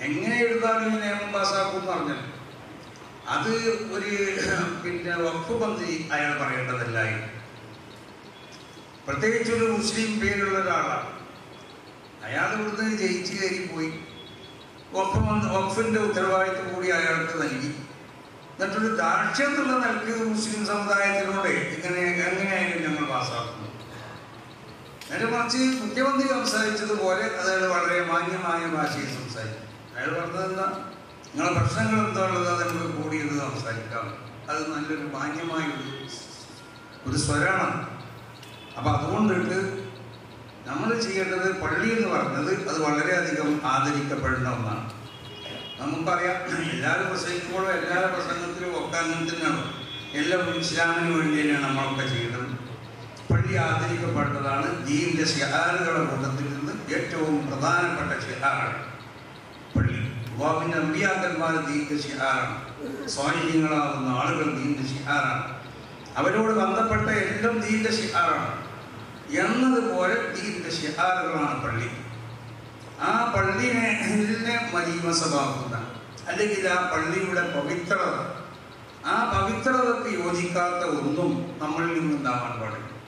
എങ്ങനെ എഴുതാനും ഈ നിയമം പാസ്സാക്കും എന്ന് പറഞ്ഞാൽ അത് ഒരു പിന്നെ വഖഫ് മന്ത്രി അയാൾ പറയേണ്ടതല്ലായിരുന്നു പ്രത്യേകിച്ച് ഒരു മുസ്ലിം പേരുള്ള ഒരാളാണ് അയാൾ ഇവിടുന്ന് ജയിച്ചു കയറി പോയി വഖഫ് മന്ത്രി വഖഫിന്റെ ഉത്തരവാദിത്വം കൂടി അയാൾക്ക് നൽകി എന്നിട്ടൊരു ദാക്ഷ്യം എന്നുള്ള നിലക്ക് മുസ്ലിം സമുദായത്തിനോട് ഇങ്ങനെ എങ്ങനെയായാലും ഞങ്ങൾ പാസ്സാക്കുന്നു നേരെ മറിച്ച് മുഖ്യമന്ത്രി സംസാരിച്ചതുപോലെ അയാൾ വളരെ മാന്യമായ ഭാഷയിൽ സംസാരിക്കും അയാൾ പറഞ്ഞത് എന്താ നിങ്ങളെ പ്രശ്നങ്ങൾ എന്താ ഉള്ളത് അത് നമുക്ക് കൂടിയത് സംസാരിക്കാം അത് നല്ലൊരു മാന്യമായ ഒരു ഒരു സ്വരാണ് അപ്പൊ അതുകൊണ്ടിട്ട് നമ്മൾ ചെയ്യേണ്ടത് പള്ളി എന്ന് പറഞ്ഞത് അത് വളരെയധികം ആദരിക്കപ്പെടുന്ന ഒന്നാണ് നമുക്കറിയാം എല്ലാവരും പ്രസംഗിക്കുമ്പോഴും എല്ലാ പ്രസംഗത്തിലും ഒക്കെ അങ്ങനെ തന്നെയാണ് എല്ലാം ഇസ്ലാമിന് വേണ്ടി തന്നെയാണ് നമ്മളൊക്കെ ചെയ്യുന്നത് പള്ളി ആദരിക്കപ്പെട്ടതാണ് ദീന്റെ ഷിഹാറുകളുടെ കൂട്ടത്തിൽ നിന്ന് ഏറ്റവും പ്രധാനപ്പെട്ട ഷിഹാറാണ് പള്ളി അള്ളാഹുവിന്റെ അമ്പിയാക്കന്മാർ ദീന്റെ ഷിഹാറാണ് സ്വാധീനങ്ങളാവുന്ന ആളുകൾ ദീന്റെ ഷിഹാറാണ് അവരോട് ബന്ധപ്പെട്ട എല്ലാം ദീന്റെ ഷിഹാറാണ് എന്നതുപോലെ ദീന്റെ ഷിഹാറുകളാണ് പള്ളി ആ പള്ളിനെ ഇതിനെ മരീമസഭാക്കുന്ന അല്ലെങ്കിൽ ആ പള്ളിയുടെ പവിത്രത ആ പവിത്രതയ്ക്ക് യോജിക്കാത്ത ഒന്നും നമ്മളിൽ നിന്നുണ്ടാവാൻ പാടില്ല